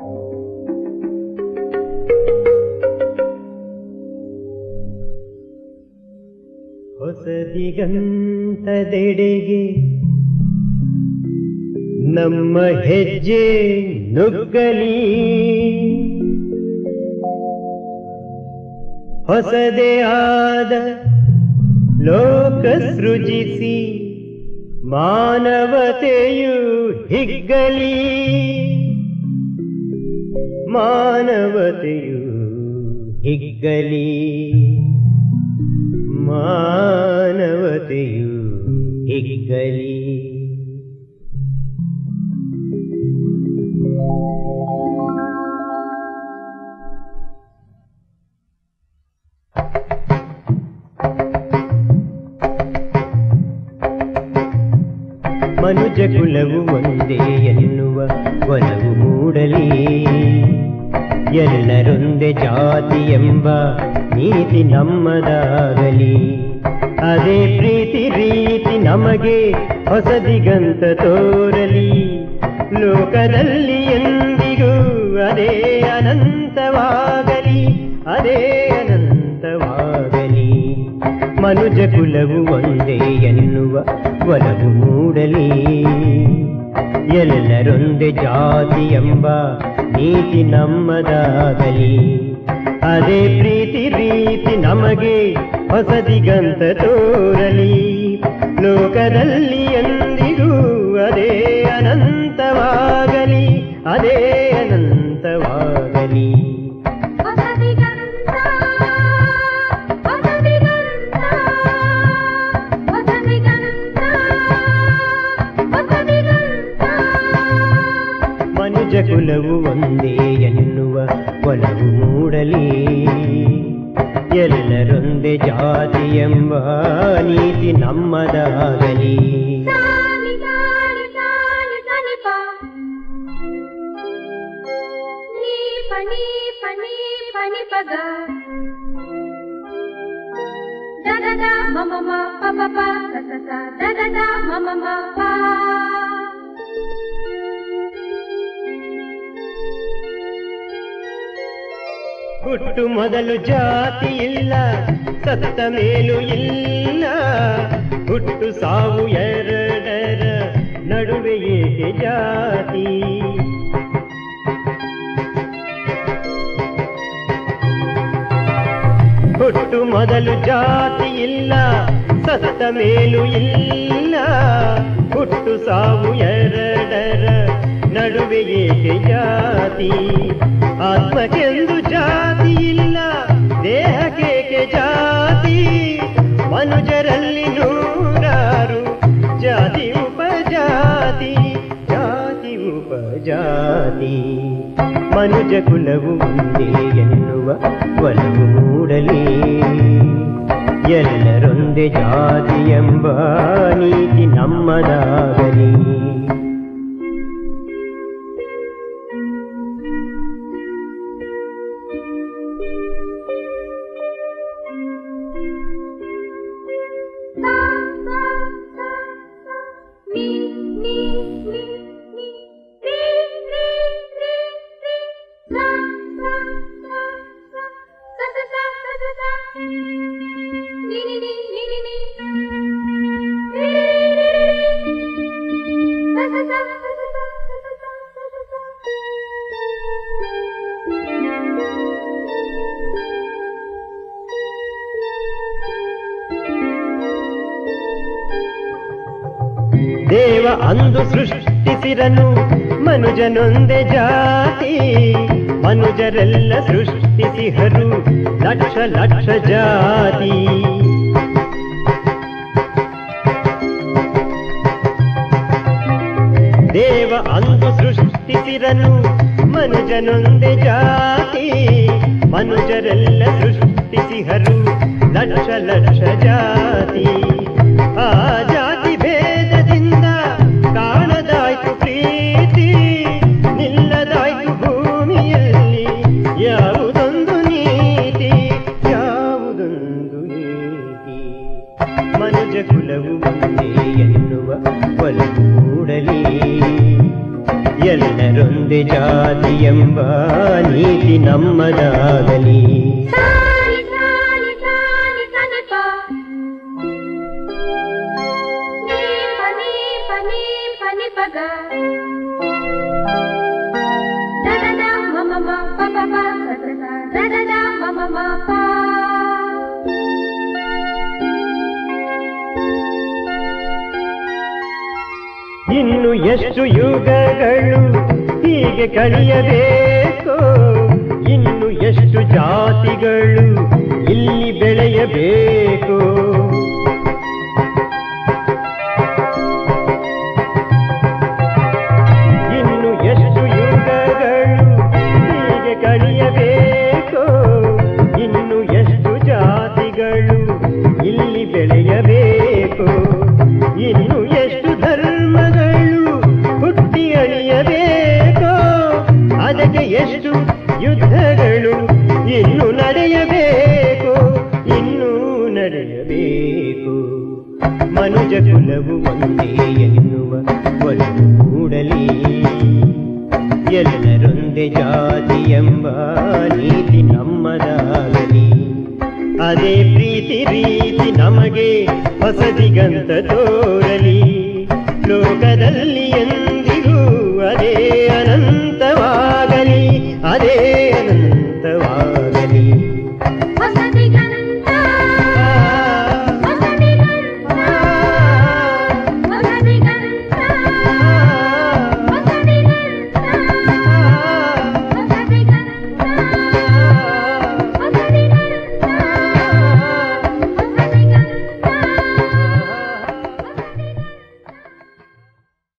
ಹೊಸದಿಗಂತದೆಡೆಗೆ ನಮ್ಮ ಹೆಜ್ಜೆ ನುಗ್ಗಲಿ ಹೊಸದೇ ಆದ ಲೋಕ ಸೃಜಿಸಿ ಮಾನವತೆಯು ಹಿಗ್ಗಲಿ ಮಾನವತೆಯು ಹಿಗ್ಗಲಿ ಮಾನವತೆಯು ಹಿಗ್ಗಲಿ ಮನುಜ ಕುಲವು ಒಂದೇ ಎನ್ನುವ ಒಲವು ಮೂಡಲಿ ಎಲ್ಲರೊಂದೇ ಜಾತಿ ಎಂಬ ನೀತಿ ನಮ್ಮದಾಗಲಿ ಅದೇ ಪ್ರೀತಿ ರೀತಿ ನಮಗೆ ಹೊಸದಿಗಂತ ತೋರಲಿ ಲೋಕದಲ್ಲಿ ಎಂದಿಗೂ ಅದೇ ಅನಂತವಾಗಲಿ ಅದೇ ಅನಂತವಾಗಲಿ ಮನುಜ ಕುಲವು ಒಂದೇ ಎನ್ನುವ ಒಲವು ಮೂಡಲಿ ಎಲ್ಲರೊಂದೇ ಜಾತಿ ಎಂಬ ನೀತಿ ನಮ್ಮದಾಗಲಿ ಅದೇ ಪ್ರೀತಿ ರೀತಿ ನಮಗೆ ಹೊಸದಿಗಂತ ತೋರಲಿ ಲೋಕದಲ್ಲಿ ಎಂದಿಗೂ ಅದೇ ಅನಂತವಾಗಲಿ ಅದೇ ಅನಂತವಾಗಲಿ ಹೊಸದಿಗಂತ ಹೊಸದಿಗಂತ ಹೊಸದಿಗಂತ ಹೊಸದಿಗಂತ ಮನುಜ ಕುಲವು ಒಂದೇ ಎನ್ನುವ ಒಲವು ಮೂಡಲಿ ಎಲ್ಲರೊಂದೇ ಜಾತಿ ಎಂಬ ನೀತಿ ನಮ್ಮದಾಗಲಿ ಸಾನಿ ಸಾನಿ ಸಾನಿ ಸನಿ ಪ ನೀ ಪನಿ ಪನಿ ಪನಿ ಪಗ ದದದ ಮಮ ಮ ಪ ಪ ಪ ಸ ಸ ಸ ದದದ ಮಮ ಮ ಪ ಹುಟ್ಟು ಮೊದಲು ಜಾತಿ ಇಲ್ಲ ಸತ್ತ ಮೇಲೂ ಇಲ್ಲ ಹುಟ್ಟು ಸಾವು ಎರಡರ ನಡುವೆ ಏಕೆ ಜಾತಿ ಹುಟ್ಟು ಮೊದಲು ಜಾತಿ ಇಲ್ಲ ಸತ್ತ ಮೇಲೂ ಇಲ್ಲ ಹುಟ್ಟು ಸಾವು ಎರಡರ ನಡುವೆ ಏಕೆ ಜಾತಿ ಆತ್ಮಕ್ಕೆಂದು ಜಾತಿ ಇಲ್ಲ ದೇಹಕ್ಕೇಕೆ ಜಾತಿ ಮನುಜರಲ್ಲಿ ನೂರಾರು ಜಾತಿ ಉಪಜಾತಿ ಜಾತಿ ಉಪಜಾತಿ ಮನುಜ ಕುಲವು ಒಂದೇ ಎನ್ನುವ ಒಲವು ಮೂಡಲಿ ಎಲ್ಲರೊಂದೇ ಜಾತಿ ಎಂಬ ನೀತಿ ನಮ್ಮದಾಗಲಿ sa sa sa sa ni ni ni ni ri ri ri ri sa sa sa sa sa sa sa sa sa sa ni ni ni ni ni ni ri ri ri ri sa sa sa sa sa sa sa sa sa sa sa ದೇವ ಅಂದು ಸೃಷ್ಟಿಸಿರನು ಮನುಜನೊಂದೇ ಜಾತಿ ಮನುಜರೆಲ್ಲ ಸೃಷ್ಟಿಸಿಹರು ಲಕ್ಷ ಲಕ್ಷ ಜಾತಿ ದೇವ ಅಂದು ಸೃಷ್ಟಿಸಿರನು ಮನುಜನೊಂದೇ ಜಾತಿ ಮನುಜರೆಲ್ಲ ಸೃಷ್ಟಿಸಿಹರು ಲಕ್ಷ ಲಕ್ಷ ಜಾತಿ ಆ ಜಾತಿ ಭೇದದಿಂದ ಕಾಣದಾಯ್ತು ಪ್ರೀತಿ ನಿಲ್ಲದಾಯ್ತು ಭೂಮಿಯಲ್ಲಿ ಯಾವುದೊಂದು ನೀತಿ ಯಾವುದೊಂದು ನೀತಿ ಮನುಜ ಕುಲವು ಒಂದೇ ಎನ್ನುವ ಒಲವು ಮೂಡಲಿ ಎಲ್ಲರೊಂದೇ ಜಾತಿ ಎಂಬ ನೀತಿ ನಮ್ಮದಾಗಲಿ ಸಾಲಿ ಸಾಲಿ ಸಾಲಿ ಸನಿ ಪ ನೀ ಪನಿ ಪನಿ ಪನಿ ಪಗ ದದದ ಮಮ ಮ ಪ ಪ ಪ ಸದದ ದದದ ಮಮ ಮ ಪ ಇನ್ನು ಎಷ್ಟು ಯುಗಗಳು ಹೀಗೆ ಕಳೆಯಬೇಕು ಇನ್ನು ಎಷ್ಟು ಜಾತಿಗಳು ಇಲ್ಲಿ ಬೆಳೆಯಬೇಕು ಇನ್ನು ಎಷ್ಟು ಯುಗಗಳು ಹೀಗೆ ಕಳೆಯಬೇಕು ಇನ್ನು ಎಷ್ಟು ಜಾತಿಗಳು ಇಲ್ಲಿ ಬೆಳೆಯಬೇಕು ಇನ್ನು ಎಷ್ಟು ಧರ್ಮಗಳು ಹುಟ್ಟಿ ಅಳಿಯಬೇಕು ಅದಕ್ಕೆ ಎಷ್ಟು ಯುದ್ಧಗಳು ಇನ್ನು ನಡೆಯಬೇಕು ಇನ್ನೂ ನಡೆಯಬೇಕು ಮನುಜ ಕುಲವು ಒಂದೇ ಎನ್ನುವ ಒಲವು ಮೂಡಲಿ ಎಲ್ಲರೊಂದೇ ಜಾತಿ ಎಂಬ ನೀತಿ ನಮ್ಮದಾಗಲಿ ಅದೇ ಪ್ರೀತಿ ರೀತಿ ನಮಗೆ ಹೊಸ ದಿಗಂತ ತೋರಲಿ ಲೋಕದಲ್ಲಿ ಎಂದಿಗೂ ಅದೇ ಅನಂತವಾಗಲಿ ಅದೇ